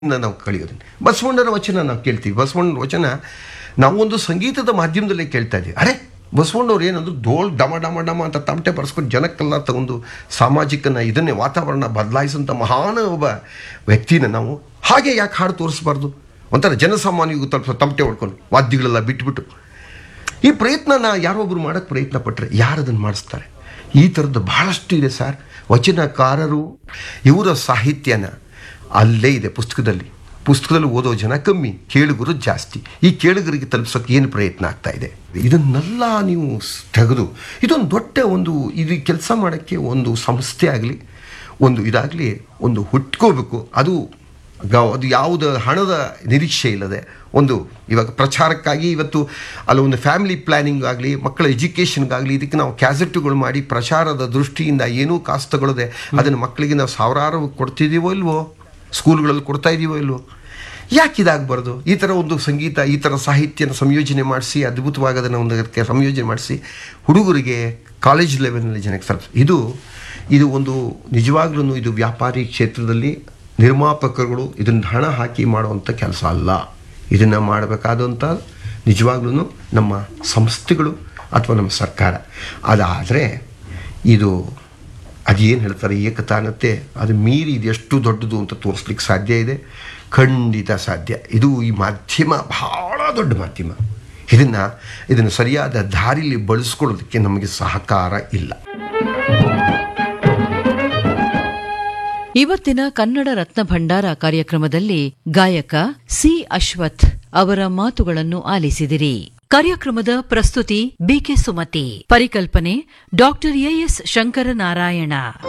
ನಾವು ಕಳೆಯೋದನ್ನು ಬಸವಣ್ಣನ ವಚನ ನಾವು ಕೇಳ್ತೀವಿ ಬಸವಣ್ಣನ ವಚನ ನಾವೊಂದು ಸಂಗೀತದ ಮಾಧ್ಯಮದಲ್ಲೇ ಕೇಳ್ತಾ ಇದ್ದೀವಿ ಅರೆ ಬಸವಣ್ಣವ್ರು ಏನಂದ್ರು ಡೋಲ್ ಡಮ ಡಮ ಡಮ ಅಂತ ತಮಟೆ ಬರ್ಸ್ಕೊಂಡು ಜನಕ್ಕೆಲ್ಲ ತಗೊಂಡು ಸಾಮಾಜಿಕನ ಇದನ್ನೇ ವಾತಾವರಣ ಬದಲಾಯಿಸಂಥ ಮಹಾನ್ ಒಬ್ಬ ವ್ಯಕ್ತಿನ ನಾವು ಹಾಗೆ ಯಾಕೆ ಹಾಡು ತೋರಿಸ್ಬಾರ್ದು ಒಂಥರ ಜನಸಾಮಾನ್ಯಗೂ ತಲುಪಿಸೋ ತಮಟೆ ಹೊಡ್ಕೊಂಡು ವಾದ್ಯಗಳೆಲ್ಲ ಬಿಟ್ಬಿಟ್ಟು ಈ ಪ್ರಯತ್ನನ ಯಾರೊಬ್ಬರು ಮಾಡೋಕ್ಕೆ ಪ್ರಯತ್ನ ಪಟ್ಟರೆ ಯಾರು ಅದನ್ನು ಮಾಡಿಸ್ತಾರೆ ಈ ಥರದ್ದು ಬಹಳಷ್ಟು ಇದೆ ಸರ್ ವಚನಕಾರರು ಇವರ ಸಾಹಿತ್ಯನ ಅಲ್ಲೇ ಇದೆ ಪುಸ್ತಕದಲ್ಲಿ ಪುಸ್ತಕದಲ್ಲಿ ಓದೋ ಜನ ಕಮ್ಮಿ ಕೇಳುಗರು ಜಾಸ್ತಿ ಈ ಕೇಳುಗರಿಗೆ ತಲುಪಿಸೋಕೆ ಏನು ಪ್ರಯತ್ನ ಆಗ್ತಾ ಇದೆ ಇದನ್ನೆಲ್ಲ ನೀವು ಸ್- ತೆಗೆದು ಇದೊಂದು ದೊಡ್ಡ ಒಂದು ಇದು ಕೆಲಸ ಮಾಡೋಕ್ಕೆ ಒಂದು ಸಂಸ್ಥೆ ಆಗಲಿ ಒಂದು ಇದಾಗಲಿ ಒಂದು ಹುಟ್ಕೋಬೇಕು ಅದು ಗ- ಅದು ಯಾವುದ ಹಣದ ನಿರೀಕ್ಷೆ ಇಲ್ಲದೆ ಒಂದು ಇವಾಗ ಪ್ರಚಾರಕ್ಕಾಗಿ ಇವತ್ತು ಅಲ್ಲಿ ಒಂದು ಫ್ಯಾಮಿಲಿ ಪ್ಲ್ಯಾನಿಂಗ್ ಆಗಲಿ ಮಕ್ಕಳ ಎಜುಕೇಷನ್ಗಾಗಲಿ ಇದಕ್ಕೆ ನಾವು ಕ್ಯಾಸೆಟ್ಟುಗಳು ಮಾಡಿ ಪ್ರಚಾರದ ದೃಷ್ಟಿಯಿಂದ ಏನೂ ಕಾಸು ತಗೊಳ್ಳದೆ ಅದನ್ನು ಮಕ್ಕಳಿಗೆ ನಾವು ಸಾವಿರಾರು ಕೊಡ್ತಿದ್ದೀವೋ ಇಲ್ವೋ ಸ್ಕೂಲ್ಗಳಲ್ಲಿ ಕೊಡ್ತಾ ಇದ್ದೀವೋ ಇಲ್ವೋ ಯಾಕೆ ಇದಾಗಬಾರ್ದು ಈ ಥರ ಒಂದು ಸಂಗೀತ ಈ ಥರ ಸಾಹಿತ್ಯನ ಸಂಯೋಜನೆ ಮಾಡಿಸಿ ಅದ್ಭುತವಾಗಿ ಅದನ್ನು ಒಂದು ಅದಕ್ಕೆ ಸಂಯೋಜನೆ ಮಾಡಿಸಿ ಹುಡುಗರಿಗೆ ಕಾಲೇಜ್ ಲೆವೆಲ್ನಲ್ಲಿ ಜನಕ್ಕೆ ಸ್ವಲ್ಪ ಇದು ಇದು ಒಂದು ನಿಜವಾಗ್ಲೂ ಇದು ವ್ಯಾಪಾರಿ ಕ್ಷೇತ್ರದಲ್ಲಿ ನಿರ್ಮಾಪಕರುಗಳು ಇದನ್ನು ಹಣ ಹಾಕಿ ಮಾಡುವಂಥ ಕೆಲಸ ಅಲ್ಲ ಇದನ್ನು ಮಾಡಬೇಕಾದಂಥ ನಿಜವಾಗ್ಲೂ ನಮ್ಮ ಸಂಸ್ಥೆಗಳು ಅಥವಾ ನಮ್ಮ ಸರ್ಕಾರ ಅದಾದರೆ ಇದು ಅದೇನು ಹೇಳ್ತಾರೆ ಏಕತಾನತೆ ಅದು ಮೀರಿ ಇದು ಎಷ್ಟು ದೊಡ್ಡದು ಅಂತ ತೋರಿಸ್ಲಿಕ್ಕೆ ಸಾಧ್ಯ ಇದೆ ಖಂಡಿತ ಸಾಧ್ಯ ಇದು ಈ ಮಾಧ್ಯಮ ಬಹಳ ದೊಡ್ಡ ಮಾಧ್ಯಮ ಇದನ್ನು ಇದನ್ನು ಸರಿಯಾದ ದಾರಿಲಿ ಬಳಸ್ಕೊಳ್ಳೋದಕ್ಕೆ ನಮಗೆ ಸಹಕಾರ ಇಲ್ಲ ಇವತ್ತಿನ ಕನ್ನಡ ರತ್ನ ಭಂಡಾರ ಕಾರ್ಯಕ್ರಮದಲ್ಲಿ ಗಾಯಕ ಸಿ ಅಶ್ವಥ್ ಅವರ ಮಾತುಗಳನ್ನು ಆಲಿಸಿದಿರಿ ಕಾರ್ಯಕ್ರಮದ ಪ್ರಸ್ತುತಿ ಬಿಕೆ ಸುಮತಿ ಪರಿಕಲ್ಪನೆ ಡಾಕ್ಟರ್ ಎಎಸ್ ಶಂಕರನಾರಾಯಣ